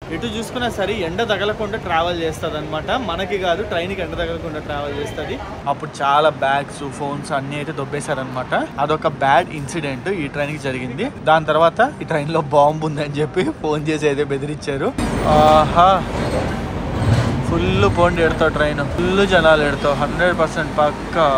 ఎటు చూసుకున్నా సరే ఎండ తగలకుండా ట్రావెల్ చేస్తుంది అనమాట మనకి కాదు ట్రైన్కి ఎండ తగలకుండా ట్రావెల్ చేస్తుంది అప్పుడు చాలా బ్యాగ్స్ ఫోన్స్ అన్ని అయితే దొబ్బేశారనమాట అదొక బ్యాడ్ ఇన్సిడెంట్ ఈ ట్రైన్కి జరిగింది దాని తర్వాత ఈ ట్రైన్లో బాంబు ఉందని చెప్పి ఫోన్ చేసి అయితే బెదిరించారు ఆహా ఫుల్ పోండి ఎడతావు ట్రైన్ ఫుల్ జనాలు ఎడతావు హండ్రెడ్ పర్సెంట్ పక్కా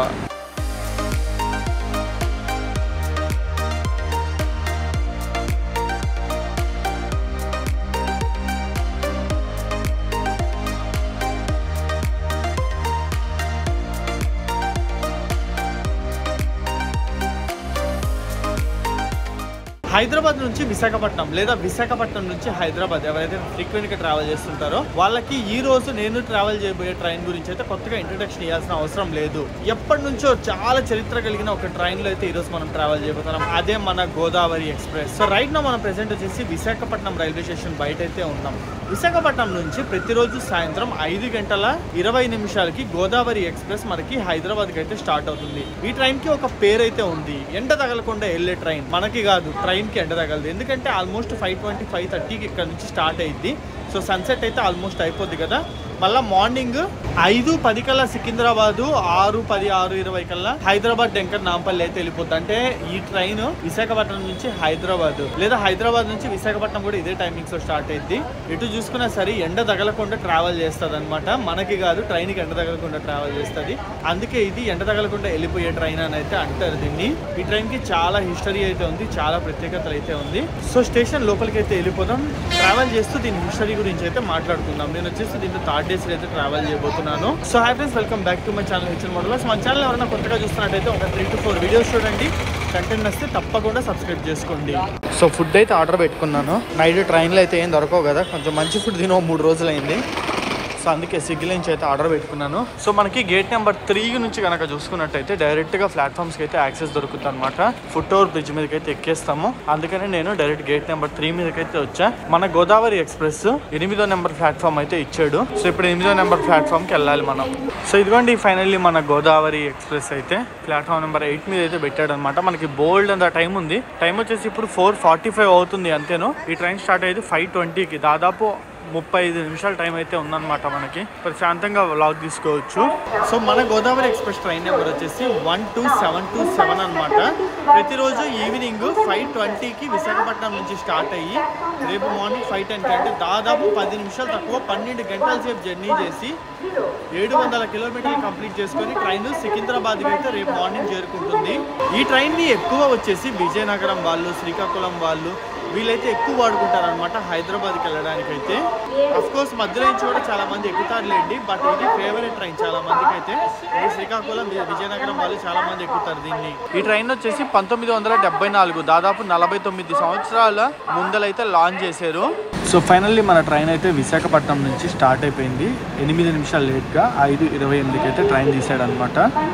హైదరాబాద్ నుంచి విశాఖపట్నం లేదా విశాఖపట్నం నుంచి హైదరాబాద్ ఎవరైతే ఫ్రీక్వెంట్ గా ట్రావెల్ చేస్తుంటారో వాళ్ళకి ఈ రోజు నేను ట్రావెల్ చేయబోయే ట్రైన్ గురించి అయితే కొత్తగా ఇంట్రడక్షన్ ఇవ్వాల్సిన అవసరం లేదు ఎప్పటి నుంచో చాలా చరిత్ర కలిగిన ఒక ట్రైన్ లో అయితే ఈ రోజు మనం ట్రావెల్ చేయబోతున్నాం అదే మన గోదావరి ఎక్స్ప్రెస్ సో రైట్ నా మనం ప్రెసెంట్ వచ్చేసి విశాఖపట్నం రైల్వే స్టేషన్ బయట అయితే ఉన్నాం విశాఖపట్నం నుంచి ప్రతిరోజు సాయంత్రం ఐదు గంటల ఇరవై నిమిషాలకి గోదావరి ఎక్స్ప్రెస్ మనకి హైదరాబాద్ కి అయితే స్టార్ట్ అవుతుంది ఈ ట్రైన్ కి ఒక పేరు అయితే ఉంది ఎండ తగలకుండా వెళ్ళే ట్రైన్ మనకి కాదు ట్రైన్ కి ఎండ తగలదు ఎందుకంటే ఆల్మోస్ట్ ఫైవ్ ట్వంటీ ఫైవ్ థర్టీకి ఇక్కడ నుంచి స్టార్ట్ అయ్యింది సో సన్సెట్ అయితే ఆల్మోస్ట్ అయిపోద్ది కదా మళ్ళీ మార్నింగ్ ఐదు పది కల్లా సికింద్రాబాదు ఆరు పది ఆరు ఇరవై కల్లా హైదరాబాద్ డెంకర్ నాంపల్లి అయితే వెళ్ళిపోద్ది అంటే ఈ ట్రైన్ విశాఖపట్నం నుంచి హైదరాబాద్ లేదా హైదరాబాద్ నుంచి విశాఖపట్నం కూడా ఇదే టైమింగ్స్ లో స్టార్ట్ అయింది ఎటు చూసుకున్నా సరే ఎండ తగలకుండా ట్రావెల్ చేస్తుంది అనమాట మనకి కాదు ట్రైన్ కి ఎండ తగలకుండా ట్రావెల్ చేస్తుంది అందుకే ఇది ఎండ తగలకుండా వెళ్ళిపోయే ట్రైన్ అని అయితే అంటారు దీన్ని ఈ ట్రైన్ కి చాలా హిస్టరీ అయితే ఉంది చాలా ప్రత్యేకతలు అయితే ఉంది సో స్టేషన్ లోపలికి అయితే వెళ్ళిపోదాం ట్రావెల్ చేస్తూ దీని హిస్టరీ గురించి అయితే మాట్లాడుకుందాం నేను వచ్చేసి దీంట్లో థర్డ్ డేస్ అయితే ట్రావెల్ చేయబోతున్నాను so hi friends welcome back to my channel HN model మన ఛానల్ ఎవరైనా కొత్తగా చూస్తున్నట్టయితే ఒక త్రీ టు ఫోర్ వీడియోస్ చూడండి కంటెంట్ వస్తే తప్పకుండా సబ్స్క్రైబ్ చేసుకోండి సో ఫుడ్ అయితే ఆర్డర్ పెట్టుకున్నాను నైట్ ట్రైన్లో అయితే ఏం దొరకవు కదా కొంచెం మంచి ఫుడ్ తినో మూడు రోజులు అయింది సో అందుకే స్విగ్గీ నుంచి అయితే ఆర్డర్ పెట్టుకున్నాను సో మనకి గేట్ నెంబర్ త్రీ నుంచి కనుక చూసుకున్నట్టయితే డైరెక్ట్గా ప్లాట్ఫామ్స్కి అయితే యాక్సెస్ దొరుకుతుంది అనమాట ఫుట్ ఓవర్ బ్రిడ్జ్ మీదకి అయితే ఎక్కేస్తాము అందుకని నేను డైరెక్ట్ గేట్ నెంబర్ త్రీ మీదకి అయితే వచ్చా మన గోదావరి ఎక్స్ప్రెస్ ఎనిమిదో నెంబర్ ప్లాట్ఫామ్ అయితే ఇచ్చాడు సో ఇప్పుడు ఎనిమిదో నెంబర్ ప్లాట్ఫామ్కి వెళ్ళాలి మనం సో ఇదిగోండి ఫైనల్లీ మన గోదావరి ఎక్స్ప్రెస్ అయితే ప్లాట్ఫామ్ నెంబర్ ఎయిట్ మీద అయితే పెట్టాడు అనమాట మనకి బోల్డ్ అంత టైం ఉంది టైం వచ్చేసి ఇప్పుడు ఫోర్ ఫార్టీ ఫైవ్ అవుతుంది అంతేను ఈ ట్రైన్ స్టార్ట్ అయ్యేది ఫైవ్ ట్వంటీకి దాదాపు ముప్పై ఐదు నిమిషాల టైం అయితే ఉందన్నమాట మనకి ప్రశాంతంగా వ్లాగ్ తీసుకోవచ్చు సో మన గోదావరి ఎక్స్ప్రెస్ ట్రైన్ నెంబర్ వచ్చేసి one two seven two seven అనమాట ప్రతిరోజు ఈవినింగ్ ఫైవ్ ట్వంటీకి విశాఖపట్నం నుంచి స్టార్ట్ అయ్యి రేపు మార్నింగ్ ఫైవ్ టెన్కి అంటే దాదాపు పది నిమిషాలు తక్కువ పన్నెండు గంటల సేపు జర్నీ చేసి ఏడు వందల కిలోమీటర్లు కంప్లీట్ చేసుకొని ట్రైన్ సికింద్రాబాద్కి అయితే రేపు మార్నింగ్ చేరుకుంటుంది ఈ ట్రైన్ని ఎక్కువ వచ్చేసి విజయనగరం వాళ్ళు శ్రీకాకుళం వాళ్ళు వీళ్ళైతే ఎక్కువ వాడుకుంటారు అనమాట హైదరాబాద్కి వెళ్ళడానికి అయితే అఫ్ కోర్స్ మధ్యలో నుంచి కూడా చాలా మంది ఎక్కుతారులేండి బట్ ఇది ఫేవరెట్ ట్రైన్ చాలా మందికి అయితే ఇది శ్రీకాకుళం వి- విజయనగరం వాళ్ళు చాలా మంది ఎక్కుతారు దీన్ని ఈ ట్రైన్ వచ్చేసి పంతొమ్మిది వందల డెబ్బై నాలుగు దాదాపు నలభై తొమ్మిది సంవత్సరాల ముందలైతే లాంచ్ చేశారు సో ఫైనల్లీ మన ట్రైన్ అయితే విశాఖపట్నం నుంచి స్టార్ట్ అయిపోయింది ఎనిమిది నిమిషాలు లేట్గా ఐదు ఇరవై ఎనిమిదికి అయితే ట్రైన్ తీసాడు అనమాట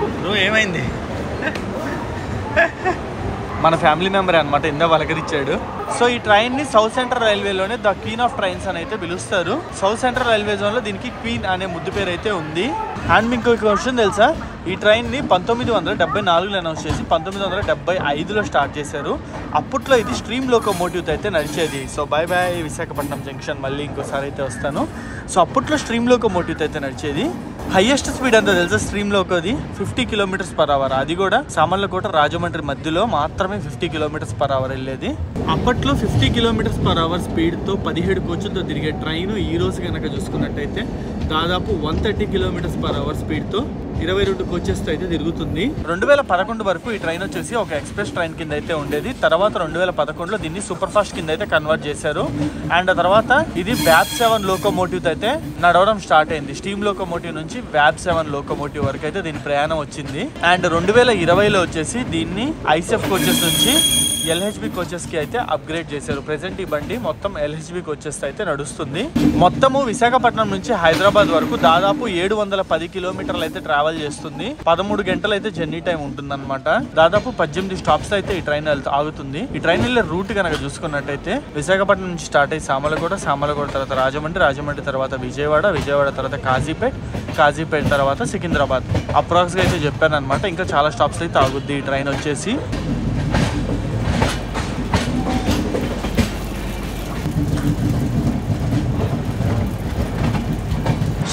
ఏమైంది మన ఫ్యామిలీ మెంబర్ అనమాట ఇందా పలకరించాడు సో ఈ ట్రైన్ ని సౌత్ సెంట్రల్ రైల్వేలోనే ద క్వీన్ ఆఫ్ ట్రైన్స్ అని అయితే పిలుస్తారు సౌత్ సెంట్రల్ రైల్వే జోన్ లో దీనికి క్వీన్ అనే ముద్దు పేరు అయితే ఉంది అండ్ మీకు ఒక క్వశ్చన్ తెలుసా ఈ ట్రైన్ ని పంతొమ్మిది వందల డెబ్బై నాలుగులో అనౌన్స్ చేసి పంతొమ్మిది వందల డెబ్బై ఐదులో స్టార్ట్ చేశారు అప్పట్లో ఇది స్ట్రీమ్ లోకోమోటివ్ అయితే నడిచేది so bye bye Visakhapatnam junction మళ్ళీ ఇంకోసారి అయితే వస్తాను సో అప్పట్లో స్ట్రీమ్ లోకోమోటివ్ అయితే నడిచేది హైయెస్ట్ స్పీడ్ అంతా తెలుసా స్ట్రీమ్ లోకోది ఫిఫ్టీ కిలోమీటర్స్ పర్ అవర్ అది కూడా సామర్లకోట రాజమండ్రి మధ్యలో మాత్రమే ఫిఫ్టీ కిలోమీటర్స్ పర్ అవర్ వెళ్ళేది అప్పట్లో ఫిఫ్టీ కిలోమీటర్స్ పర్ అవర్ స్పీడ్తో పదిహేడు కోచులతో తిరిగే ట్రైన్ ఈ రోజు కనుక చూసుకున్నట్టయితే దాదాపు one thirty kilometres per hour స్పీడ్తో ఇరవై రెండు కోచెస్తో అయితే తిరుగుతుంది రెండు వేల పదకొండు వరకు ఈ ట్రైన్ వచ్చేసి ఒక ఎక్స్ప్రెస్ ట్రైన్ కింద అయితే ఉండేది తర్వాత రెండు వేల పదకొండులో దీన్ని సూపర్ ఫాస్ట్ కింద అయితే కన్వర్ట్ చేశారు అండ్ ఆ తర్వాత ఇది వ్యాబ్ సెవెన్ లోకోమోటివ్ అయితే నడవడం స్టార్ట్ అయింది స్టీమ్ లోకోమోటివ్ నుంచి వ్యాబ్ సెవెన్ లోకోమోటివ్ వరకు అయితే దీని ప్రయాణం వచ్చింది అండ్ రెండు వేల ఇరవైలో వచ్చేసి దీన్ని ఐసెఫ్ కోచెస్ నుంచి ఎల్హెచ్బి కోచెస్ కి అయితే అప్గ్రేడ్ చేశారు ప్రెసెంట్ ఈ బండి మొత్తం ఎల్హెచ్బి కోచెస్ అయితే నడుస్తుంది మొత్తము విశాఖపట్నం నుంచి హైదరాబాద్ వరకు దాదాపు ఏడు వందల పది కిలోమీటర్లు అయితే ట్రావెల్ చేస్తుంది పదమూడు గంటలు అయితే జర్నీ టైం ఉంటుంది దాదాపు పద్దెనిమిది స్టాప్స్ అయితే ఈ ట్రైన్ వెళ్తా ఆగుతుంది ఈ ట్రైన్ వెళ్ళే రూట్ కనుక చూసుకున్నట్టయితే విశాఖపట్నం నుంచి స్టార్ట్ అయ్యి సామలగూడ సామలగూడ తర్వాత రాజమండ్రి రాజమండ్రి తర్వాత విజయవాడ విజయవాడ తర్వాత కాజీపేట్ కాజీపేట్ తర్వాత సికింద్రాబాద్ అప్రాక్స్గా అయితే చెప్పాను అనమాట ఇంకా చాలా స్టాప్స్ అయితే ఆగుద్ది ఈ ట్రైన్ వచ్చేసి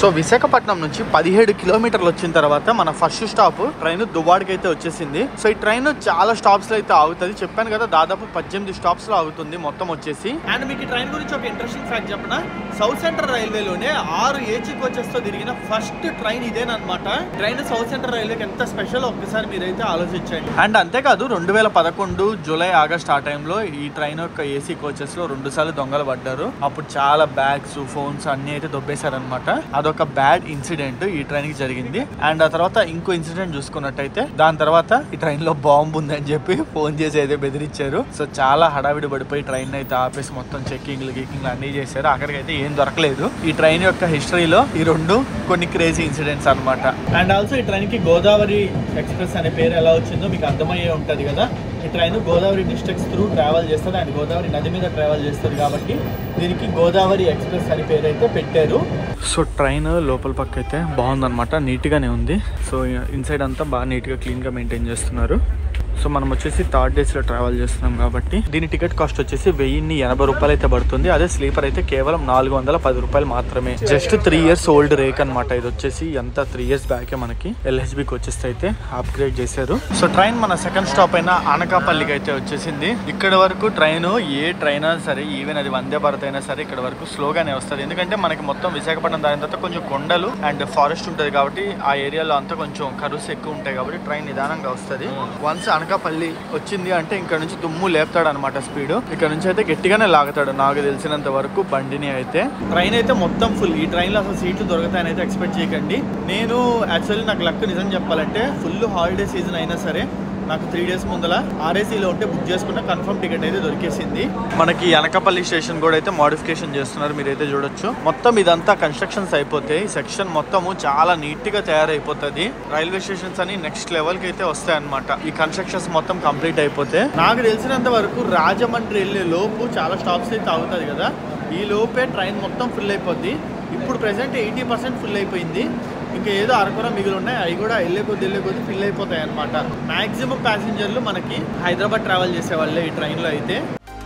సో విశాఖపట్నం నుంచి పదిహేడు కిలోమీటర్లు వచ్చిన తర్వాత మన ఫస్ట్ స్టాప్ ట్రైన్ దువ్వాడికి అయితే వచ్చేసింది సో ఈ ట్రైన్ చాలా స్టాప్స్ లో అయితే ఆగుతుంది చెప్పాను కదా దాదాపు పద్దెనిమిది స్టాప్స్ లో ఆగుతుంది మొత్తం వచ్చేసి అండ్ మీకు ఈ ట్రైన్ గురించి ఒక ఇంట్రెస్టింగ్ ఫ్యాక్ట్ చెప్పనా సౌత్ సెంట్రల్ రైల్వేలోనే ఆరు ఏసీ కోచెస్ తో తిరిగిన ఫస్ట్ ట్రైన్ ఇదేనమాట ట్రైన్ సౌత్ సెంట్రల్ రైల్వేకి ఎంత స్పెషల్ ఒక్కసారి మీరైతే ఆలోచించండి అండ్ అంతేకాదు రెండు వేల పదకొండు జూలై ఆగస్ట్ ఆ టైంలో ఈ ట్రైన్ యొక్క ఏసీ కోచెస్ లో రెండు సార్లు దొంగలు పడ్డారు అప్పుడు చాలా బ్యాగ్స్ ఫోన్స్ అన్ని అయితే దొబ్బేశారనమాట అదొక బ్యాడ్ ఇన్సిడెంట్ ఈ ట్రైన్ కి జరిగింది అండ్ ఆ తర్వాత ఇంకో ఇన్సిడెంట్ చూసుకున్నట్టయితే దాని తర్వాత ఈ ట్రైన్ లో బాంబు ఉందని చెప్పి ఫోన్ చేసి అయితే బెదిరించారు సో చాలా హడావిడి పడిపోయి ట్రైన్ అయితే ఆపేసి మొత్తం చెక్కింగ్లు గిక్కింగ్లు అన్ని చేశారు అక్కడికైతే ఏం దొరకలేదు ఈ ట్రైన్ యొక్క హిస్టరీలో ఈ రెండు కొన్ని క్రేజీ ఇన్సిడెంట్స్ అన్నమాట అండ్ ఆల్సో ఈ ట్రైన్ కి గోదావరి ఎక్స్ప్రెస్ అనే పేరు ఎలా వచ్చిందో మీకు అర్థమయ్యే ఉంటది కదా ఈ train Godavari districts through travel చేస్తుంది అండ్ గోదావరి నది మీద ట్రావెల్ చేస్తుంది కాబట్టి దీనికి గోదావరి ఎక్స్ప్రెస్ అని పేరు అయితే పెట్టారు సో ట్రైన్ లోపల పక్క అయితే బాగుందన్నమాట నీట్గానే ఉంది సో ఇన్సైడ్ అంతా బాగా నీట్గా క్లీన్గా మెయింటైన్ చేస్తున్నారు సో మనం వచ్చేసి థర్డ్ డేస్లో ట్రావెల్ చేస్తున్నాం కాబట్టి దీని టికెట్ కాస్ట్ వచ్చేసి వెయ్యిన్ని ఎనభై రూపాయలు అయితే పడుతుంది అదే స్లీపర్ అయితే కేవలం నాలుగు వందల పది రూపాయలు మాత్రమే just three years old rake అనమాట ఇది వచ్చేసి ఎంత త్రీ ఇయర్స్ బ్యాకే మనకి ఎల్హెచ్బికి వచ్చేసి అయితే అప్గ్రేడ్ చేశారు సో ట్రైన్ మన సెకండ్ స్టాప్ అయిన అనకాపల్లికి అయితే వచ్చేసింది ఇక్కడ వరకు ట్రైన్ ఏ ట్రైన్ అయినా సరే ఈవెన్ అది వందే భారత్ అయినా సరే ఇక్కడ వరకు స్లోగానే వస్తుంది ఎందుకంటే మనకి మొత్తం విశాఖపట్నం దాని తర్వాత కొంచెం కొండలు అండ్ ఫారెస్ట్ ఉంటుంది కాబట్టి ఆ ఏరియాలో అంతా కొంచెం కరువుస్ ఎక్కువ ఉంటాయి కాబట్టి ట్రైన్ నిదానంగా వస్తుంది వన్స్ అనకాపల్లి వచ్చింది అంటే ఇక్కడ నుంచి దుమ్ము లేపుతాడు అనమాట స్పీడ్ ఇక్కడ నుంచి అయితే గట్టిగానే లాగుతాడు నాకు తెలిసినంత వరకు బండిని అయితే ట్రైన్ అయితే మొత్తం ఫుల్ ఈ ట్రైన్ లో అసలు సీట్లు దొరుకుతాయని అయితే ఎక్స్పెక్ట్ చేయకండి నేను యాక్చువల్లీ నాకు లక్ నిజం చెప్పాలంటే ఫుల్ హాలిడే సీజన్ అయినా సరే నాకు త్రీ డేస్ ముందల ఆర్ఏసీలో ఉంటే బుక్ చేసుకున్న కన్ఫర్మ్ టికెట్ అయితే దొరికేసింది మనకి అనకాపల్లి స్టేషన్ కూడా అయితే మోడిఫికేషన్ చేస్తున్నారు మీరైతే చూడొచ్చు మొత్తం ఇదంతా కన్స్ట్రక్షన్స్ అయిపోతాయి సెక్షన్ మొత్తము చాలా నీట్ గా తయారైపోతుంది రైల్వే స్టేషన్స్ అని నెక్స్ట్ లెవెల్ కి అయితే వస్తాయి అనమాట ఈ కన్స్ట్రక్షన్స్ మొత్తం కంప్లీట్ అయిపోతే నాకు తెలిసినంత వరకు రాజమండ్రి వెళ్ళే లోపు చాలా స్టాప్స్ అయితే ఆగుతుంది కదా ఈ లోపే ట్రైన్ మొత్తం ఫుల్ అయిపోద్ది ఇప్పుడు ప్రెసెంట్ ఎయిటీ పర్సెంట్ ఫుల్ అయిపోయింది ఇంకా ఏదో అరకొర మిగిలి ఉన్నాయి అవి కూడా వెళ్ళే కొద్ది వెళ్ళే కొద్ది ఫిల్ అయిపోతాయి అనమాట మాక్సిమం ప్యాసింజర్లు మనకి హైదరాబాద్ ట్రావెల్ చేసే వాళ్ళే ఈ ట్రైన్లో అయితే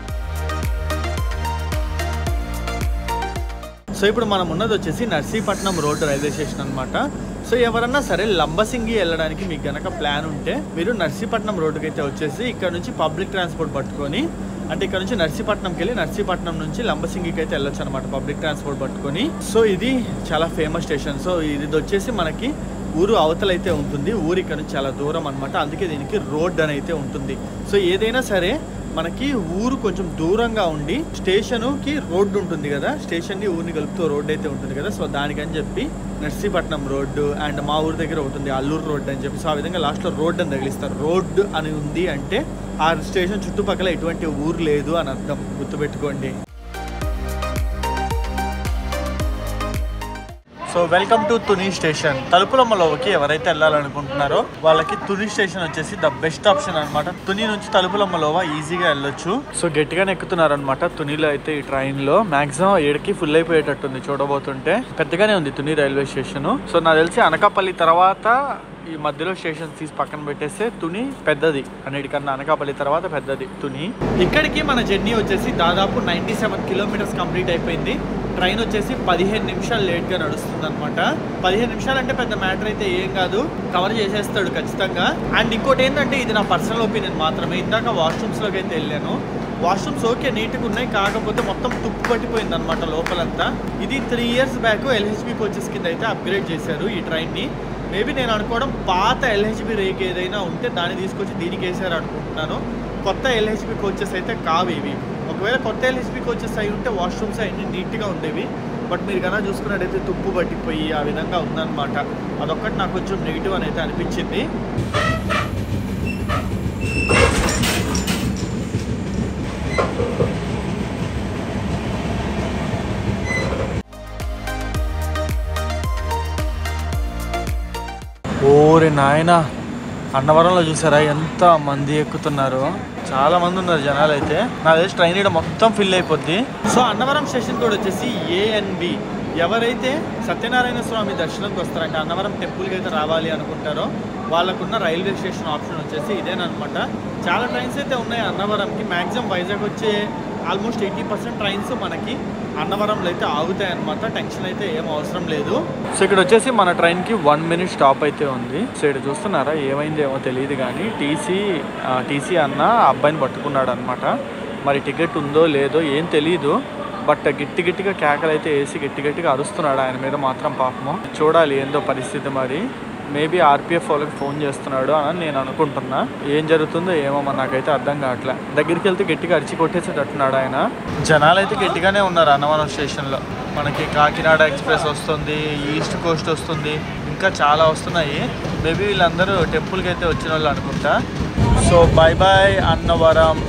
సో ఇప్పుడు మనం ఉన్నది వచ్చేసి నర్సీపట్నం రోడ్ రైల్వే స్టేషన్ అనమాట సో ఎవరన్నా సరే లంబసింగి వెళ్ళడానికి మీకు గనక ప్లాన్ ఉంటే మీరు నర్సీపట్నం రోడ్డుకి అయితే వచ్చేసి ఇక్కడ నుంచి పబ్లిక్ ట్రాన్స్పోర్ట్ పట్టుకొని అంటే ఇక్కడ నుంచి నర్సీపట్నంకి వెళ్ళి నర్సీపట్నం నుంచి లంబసింగికి అయితే వెళ్ళొచ్చు అనమాట పబ్లిక్ ట్రాన్స్పోర్ట్ పట్టుకొని సో ఇది చాలా ఫేమస్ స్టేషన్ సో ఇది వచ్చేసి మనకి ఊరు అవతల అయితే ఉంటుంది ఊరు ఇక్కడ నుంచి చాలా దూరం అనమాట అందుకే దీనికి రోడ్ అని అయితే ఉంటుంది సో ఏదైనా సరే మనకి ఊరు కొంచెం దూరంగా ఉండి స్టేషన్కి రోడ్డు ఉంటుంది కదా స్టేషన్ని ఊరిని కలుపుతూ రోడ్డు అయితే ఉంటుంది కదా సో దానికని చెప్పి నర్సీపట్నం రోడ్డు అండ్ మా ఊరి దగ్గర ఒకటి ఉంది అల్లూరు రోడ్డు అని చెప్పి సో ఆ విధంగా లాస్ట్లో రోడ్డు అని తగిలిస్తారు రోడ్డు అని ఉంది అంటే ఆ స్టేషన్ చుట్టుపక్కల ఎటువంటి ఊరు లేదు అని అర్థం గుర్తుపెట్టుకోండి so welcome to Tuni station తలుపులమ్మలోకి ఎవరైతే వెళ్ళాలనుకుంటున్నారో వాళ్ళకి తుని స్టేషన్ వచ్చేసి ద బెస్ట్ ఆప్షన్ అన్నమాట తుని నుంచి తలుపులమ్మలోవ ఈజీగా వెళ్ళొచ్చు సో గట్టిగానే ఎక్కుతున్నారు అనమాట తునిలో అయితే ఈ ట్రైన్ లో మాక్సిమం ఏడుకి ఫుల్ అయిపోయేటట్టుంది చూడబోతుంటే పెద్దగానే ఉంది తుని రైల్వే స్టేషన్ సో నాకు తెలిసి అనకాపల్లి తర్వాత ఈ మధ్యలో స్టేషన్ తీసి పక్కన పెట్టేస్తే తుని పెద్దది అన్నిటికన్నా అనకాపల్లి తర్వాత పెద్దది తుని ఇక్కడికి మన జర్నీ వచ్చేసి దాదాపు నైంటీ సెవెన్ కిలోమీటర్స్ కంప్లీట్ అయిపోయింది ట్రైన్ వచ్చేసి పదిహేను నిమిషాలు లేట్గా నడుస్తుంది అనమాట పదిహేను నిమిషాలు అంటే పెద్ద మ్యాటర్ అయితే ఏం కాదు కవర్ చేసేస్తాడు ఖచ్చితంగా అండ్ ఇంకోటి ఏంటంటే ఇది నా పర్సనల్ ఒపీనియన్ మాత్రమే ఇందాక వాష్రూమ్స్లోకి అయితే వెళ్ళాను వాష్రూమ్స్ ఓకే నీట్గా ఉన్నాయి కాకపోతే మొత్తం తుప్పు పట్టిపోయింది అనమాట లోపలంతా ఇది three years back LHB coaches కింద అయితే అప్గ్రేడ్ చేశారు ఈ ట్రైన్ని మేబీ నేను అనుకోవడం పాత ఎల్హెచ్బి రేక్ ఏదైనా ఉంటే దాన్ని తీసుకొచ్చి దీనికి వేసారు అనుకుంటున్నాను కొత్త ఎల్హెచ్బి కోచెస్ అయితే కావు ఇవి ఒకవేళ కొత్త ఎల్హెచ్బి కోచెస్ అయి ఉంటే వాష్రూమ్స్ అన్ని నీట్గా ఉండేవి బట్ మీరు కన్నా చూసుకున్నట్టయితే తుప్పు పట్టిపోయి ఆ విధంగా ఉందన్నమాట అదొక్కటి నాకు కొంచెం నెగిటివ్ అని అయితే అనిపించింది ఓరే నాయన అన్నవరంలో చూసారా ఎంత మంది ఎక్కుతున్నారో చాలా మంది ఉన్నారు జనాలు అయితే నా తెలిసి ట్రైన్ ఇక్కడ మొత్తం ఫిల్ అయిపోద్ది సో అన్నవరం స్టేషన్ కూడా వచ్చేసి ఏఎన్బి ఎవరైతే సత్యనారాయణ స్వామి దర్శనంకి వస్తారంటే అన్నవరం టెంపుల్కి అయితే రావాలి అనుకుంటారో వాళ్ళకున్న రైల్వే స్టేషన్ ఆప్షన్ వచ్చేసి ఇదేనమాట చాలా ట్రైన్స్ అయితే ఉన్నాయి అన్నవరంకి మ్యాక్సిమం వైజాగ్ వచ్చే ఆల్మోస్ట్ ఎయిటీ పర్సెంట్ ట్రైన్స్ మనకి అన్నవరంలో అయితే ఆగుతాయి అనమాట టెన్షన్ అయితే ఏం అవసరం లేదు సో ఇక్కడ వచ్చేసి మన ట్రైన్కి వన్ మినిట్ స్టాప్ అయితే ఉంది సో ఇక్కడ చూస్తున్నారా ఏమైంది ఏమో తెలియదు కానీ టీసీ టీసీ అన్న ఆ అబ్బాయిని పట్టుకున్నాడు అనమాట మరి టికెట్ ఉందో లేదో ఏం తెలియదు బట్ గట్టి గట్టిగా కేకలు అయితే వేసి గట్టి గట్టిగా అరుస్తున్నాడు ఆయన మీద మాత్రం పాపము చూడాలి ఏందో పరిస్థితి మరి మేబీ ఆర్పిఎఫ్ వాళ్ళకి ఫోన్ చేస్తున్నాడు అని నేను అనుకుంటున్నా ఏం జరుగుతుందో ఏమో మరి నాకైతే అర్థం కావట్లే దగ్గరికి వెళ్తే గట్టిగా అరిచి కొట్టేసేటట్టున్నాడు ఆయన జనాలు అయితే గట్టిగానే ఉన్నారు అన్నవరం స్టేషన్లో మనకి కాకినాడ ఎక్స్ప్రెస్ వస్తుంది ఈస్ట్ కోస్ట్ వస్తుంది ఇంకా చాలా వస్తున్నాయి మేబీ వీళ్ళందరూ టెంపుల్కి అయితే వచ్చిన వాళ్ళు అనుకుంటా సో బాయ్ బాయ్ అన్నవరం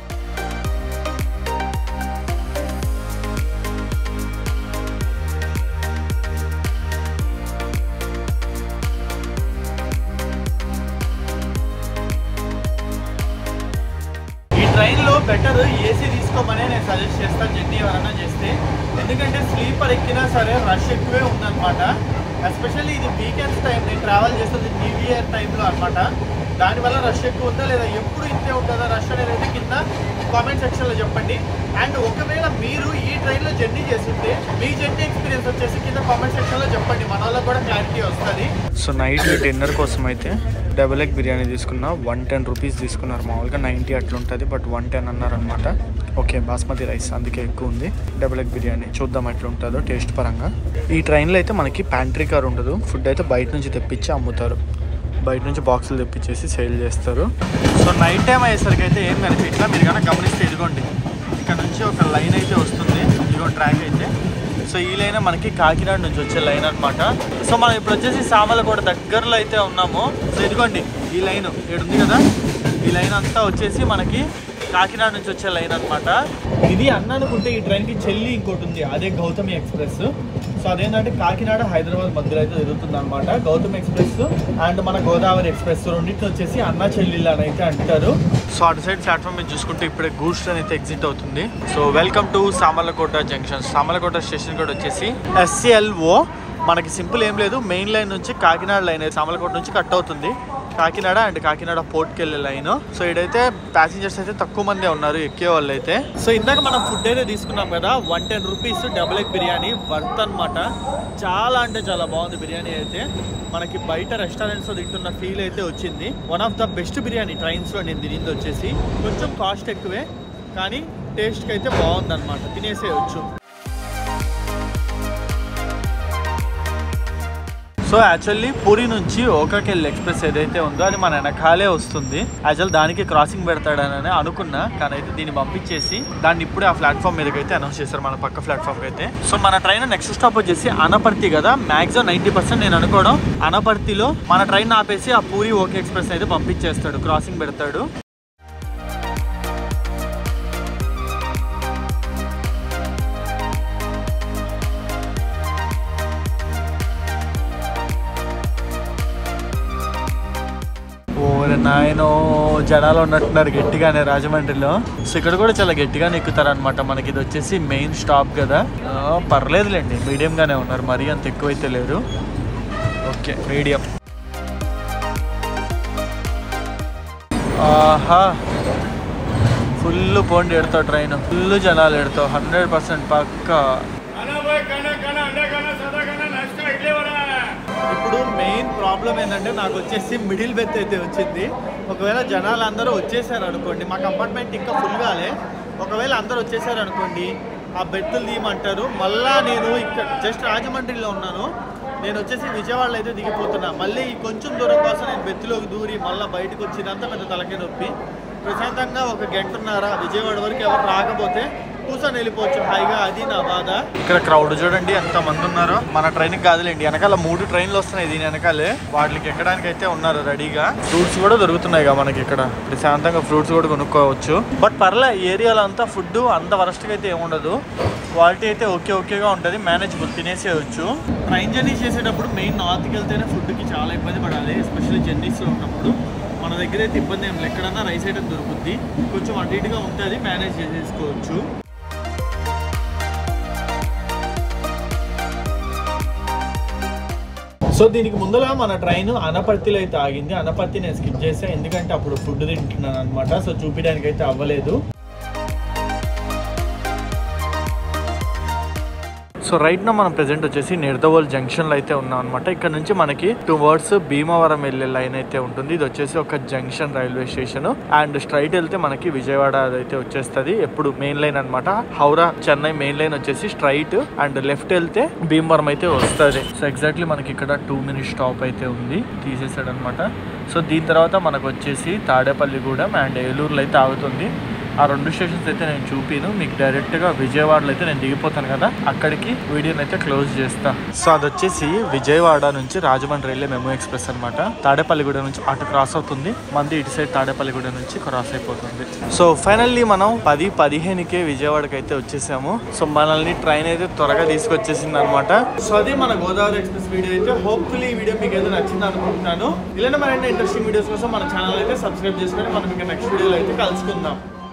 ఈ ట్రైన్లో బెటర్ ఏసీ తీసుకోమనే నేను సజెస్ట్ చేస్తాను జర్నీ ఎవరైనా చేస్తే ఎందుకంటే స్లీపర్ ఎక్కినా సరే రష్ ఎక్కువే ఉందన్నమాట ఎస్పెషల్లీ ఇది వీకెండ్స్ టైం నేను ట్రావెల్ చేస్తుంది న్యూ ఇయర్ టైంలో అనమాట దానివల్ల రష్ ఎక్కువ ఉందా లేదా ఎప్పుడు ఇంతే ఉంటుందా రష్ అనేది అయితే కింద కామెంట్ సెక్షన్లో చెప్పండి అండ్ ఒకవేళ మీరు ఈ ట్రైన్లో జర్నీ చేస్తుంటే మీ జర్నీ ఎక్స్పీరియన్స్ వచ్చేసి కింద కామెంట్ సెక్షన్లో చెప్పండి మన వాళ్ళకి కూడా క్లారిటీ వస్తుంది సో నైట్ డిన్నర్ కోసం అయితే డబుల్ ఎగ్ బిర్యానీ తీసుకున్నా వన్ టెన్ రూపీస్ తీసుకున్నారు మామూలుగా నైంటీ అట్లా ఉంటుంది బట్ వన్ టెన్ అన్నారనమాట ఓకే బాస్మతి రైస్ అందుకే ఎక్కువ ఉంది డబుల్ ఎగ్ బిర్యానీ చూద్దాం ఎట్లా ఉంటుందో టేస్ట్ పరంగా ఈ ట్రైన్లో అయితే మనకి ప్యాంట్రీ కార్ ఉండదు ఫుడ్ అయితే బయట నుంచి తెప్పించి అమ్ముతారు బయట నుంచి బాక్సులు తెప్పించేసి సేల్ చేస్తారు సో నైట్ టైం అయ్యేసరికి అయితే ఏం కనిపించినా మీరు కనుక గమనిస్తే ఇదిగోండి ఇక్కడ నుంచి ఒక లైన్ అయితే వస్తుంది ఇదిగో ట్రాక్ అయితే సో ఈ లైన్ మనకి కాకినాడ నుంచి వచ్చే లైన్ అన్నమాట సో మనం ఇప్పుడు వచ్చేసి సామలకోట దగ్గరలో అయితే ఉన్నాము సో ఇదిగోండి ఈ లైన్ ఉంది కదా ఈ లైన్ అంతా వచ్చేసి మనకి కాకినాడ నుంచి వచ్చే లైన్ అన్నమాట ఇది అన్న అనుకుంటే ఈ ట్రైన్కి చెల్లి ఇంకోటి ఉంది అదే గౌతమి ఎక్స్ప్రెస్ సో అదేంటంటే కాకినాడ హైదరాబాద్ మధ్యలో అయితే జరుగుతుంది అనమాట గౌతమ్ ఎక్స్ప్రెస్ అండ్ మన గోదావరి ఎక్స్ప్రెస్ రెండింటిని వచ్చేసి అన్న చెల్లెళ్ళు అని అయితే అంటారు సో అటు సైడ్ ప్లాట్ఫామ్ మీద చూసుకుంటే ఇప్పుడే గూడ్స్ ట్రైన్ అయితే ఎగ్జిట్ అవుతుంది so welcome to Samarlakota junction Samarlakota station కూడా వచ్చేసి ఎస్సిఎల్ఓ మనకి సింపుల్ ఏం లేదు మెయిన్ లైన్ నుంచి కాకినాడ లైన్ అయితే సామర్లకోట నుంచి కట్ అవుతుంది కాకినాడ అండ్ కాకినాడ పోర్ట్కి వెళ్ళే లైన్ సో ఇదైతే ప్యాసింజర్స్ అయితే తక్కువ మందే ఉన్నారు ఎక్కే వాళ్ళు అయితే సో ఇందాక మనం ఫుడ్ అయితే తీసుకున్నాం కదా one ten rupees double egg biryani worth అనమాట చాలా అంటే చాలా బాగుంది బిర్యానీ అయితే మనకి బయట రెస్టారెంట్స్లో తింటున్న ఫీల్ అయితే వచ్చింది one of the best biryani ట్రైన్స్లో నేను తినింది వచ్చేసి కొంచెం కాస్ట్ ఎక్కువే కానీ టేస్ట్కి అయితే బాగుందన్నమాట తినేసేయచ్చు సో యాక్చువల్లీ పూరి నుంచి ఓకాకెళ్ళి ఎక్స్ప్రెస్ ఏదైతే ఉందో అది మన వెనకాలే వస్తుంది యాక్చువల్ దానికి క్రాసింగ్ పెడతాడని అనుకున్నా కానీ అయితే దీన్ని పంపించేసి దాన్ని ఇప్పుడే ఆ ప్లాట్ఫామ్ మీదకి అయితే అనౌన్స్ చేశారు మన పక్క ప్లాట్ఫామ్ అయితే సో మన ట్రైన్ నెక్స్ట్ స్టాప్ వచ్చేసి అనపర్తి కదా మాక్సిమం నైంటీ పర్సెంట్ నేను అనుకోవడం అనపర్తిలో మన ట్రైన్ ఆపేసి ఆ పూరి ఓకే ఎక్స్ప్రెస్ అయితే పంపించేస్తాడు క్రాసింగ్ పెడతాడు ఓరే నాయనో జనాలు ఉన్నట్టున్నారు గట్టిగానే రాజమండ్రిలో సో ఇక్కడ కూడా చాలా గట్టిగానే ఎక్కుతారనమాట మనకి ఇది వచ్చేసి మెయిన్ స్టాప్ కదా ఆ, పర్లేదులేండి మీడియంగానే ఉన్నారు మరీ అంత ఎక్కువైతే లేరు ఓకే మీడియం ఆహా ఫుల్ పోండి ఎడతావు ట్రైన్ ఫుల్ జనాలు ఎడతావు హండ్రెడ్ పర్సెంట్ పక్కా ఇప్పుడు మెయిన్ ప్రాబ్లం ఏంటంటే నాకు వచ్చేసి మిడిల్ బెత్ అయితే వచ్చింది ఒకవేళ జనాలు అందరూ వచ్చేసారు అనుకోండి మా కంపార్ట్మెంట్ ఇంకా ఫుల్ కాలే ఒకవేళ అందరూ వచ్చేసారు అనుకోండి ఆ బెత్తులు తీయమంటారు మళ్ళా నేను ఇక్కడ జస్ట్ రాజమండ్రిలో ఉన్నాను నేను వచ్చేసి విజయవాడలో అయితే దిగిపోతున్నా మళ్ళీ ఈ కొంచెం దూరం కోసం నేను బెత్తులోకి దూరి మళ్ళీ బయటకు వచ్చినంత పెద్ద తలకే నొప్పి ప్రశాంతంగా ఒక గంటన్నర విజయవాడ వరకు ఎవరు రాకపోతే కూర్చొని వెళ్ళిపోవచ్చు హాయిగా అది నా బాధ ఇక్కడ క్రౌడ్ చూడండి ఎంత మంది ఉన్నారో మన ట్రైన్ కాదులేండి వెనకాల మూడు ట్రైన్లు వస్తున్నాయి దీని వెనకాలే వాటికి ఎక్కడానికి అయితే ఉన్నారు రెడీగా ఫ్రూట్స్ కూడా దొరుకుతున్నాయి కదా మనకి ఇక్కడ ప్రశాంతంగా ఫ్రూట్స్ కూడా కొనుక్కోవచ్చు బట్ పర్లే ఈ ఏరియాలో అంతా ఫుడ్ అంత వరస్ట్గా అయితే ఏముండదు క్వాలిటీ అయితే ఓకే ఓకేగా ఉంటుంది మేనేజబుల్ తినేసేయచ్చు ట్రైన్ జర్నీ చేసేటప్పుడు మెయిన్ నార్త్కి వెళ్తేనే ఫుడ్కి చాలా ఇబ్బంది పడాలి ఎస్పెషల్లీ జర్నీస్లో ఉన్నప్పుడు మన దగ్గర అయితే ఇబ్బంది ఏం లేదు. ఎక్కడన్నా రైస్ ఐటమ్ దొరుకుద్ది కొంచెం అటు ఇటుగా ఉంటుంది మేనేజ్ చేసేసుకోవచ్చు సో దీనికి ముందర మన ట్రైన్ అనపర్తిలో అయితే ఆగింది అనపర్తి నేను స్కిప్ చేసా ఎందుకంటే అప్పుడు ఫుడ్ తింటున్నాను అనమాట సో చూపించడానికి అయితే అవ్వలేదు సో రైట్ నా మనం ప్రెసెంట్ వచ్చేసి నిర్దవోల్ జంక్షన్ లో అయితే ఉన్నాం అనమాట ఇక్కడ నుంచి మనకి టూ వర్డ్స్ భీమవరం వెళ్ళే లైన్ అయితే ఉంటుంది ఇది వచ్చేసి ఒక junction railway station and straight వెళ్తే మనకి విజయవాడ అయితే వచ్చేస్తుంది ఎప్పుడు మెయిన్ లైన్ అన్నమాట హౌరా చెన్నై మెయిన్ లైన్ వచ్చేసి స్ట్రైట్ అండ్ లెఫ్ట్ వెళ్తే భీమవరం అయితే వస్తుంది సో ఎగ్జాక్ట్లీ మనకి ఇక్కడ టూ మినిట్ స్టాప్ అయితే ఉంది తీసేసాడు అనమాట సో దీని తర్వాత మనకు వచ్చేసి తాడేపల్లిగూడెం అండ్ ఏలూరులో అయితే ఆగుతుంది ఆ రెండు స్టేషన్స్ అయితే నేను చూపిను మీకు డైరెక్ట్ గా విజయవాడలో అయితే నేను దిగిపోతాను కదా అక్కడికి వీడియోని అయితే క్లోజ్ చేస్తా సో అది వచ్చేసి విజయవాడ నుంచి రాజమండ్రి వెళ్ళే మెమో ఎక్స్ప్రెస్ అనమాట తాడేపల్లిగూడ నుంచి అటు క్రాస్ అవుతుంది మంది ఇటు సైడ్ తాడేపల్లిగూడ నుంచి క్రాస్ అయిపోతుంది సో ఫైనల్లీ మనం పది పదిహేనుకే విజయవాడకి అయితే వచ్చేసాము సో మనల్ని ట్రైన్ అయితే త్వరగా తీసుకొచ్చేసింది అనమాట సో అది మన గోదావరి ఎక్స్ప్రెస్ వీడియో అయితే హోప్ఫుల్లీ ఈ వీడియో మీకు అయితే నచ్చింది అనుకుంటున్నాను ఇలాంటి మరిన్ని ఇంట్రెస్టింగ్ వీడియోస్ కోసం మన ఛానల్ అయితే సబ్స్క్రైబ్ చేసుకొని మనం ఇంకా నెక్స్ట్ వీడియోలో అయితే కలుసుకుందాం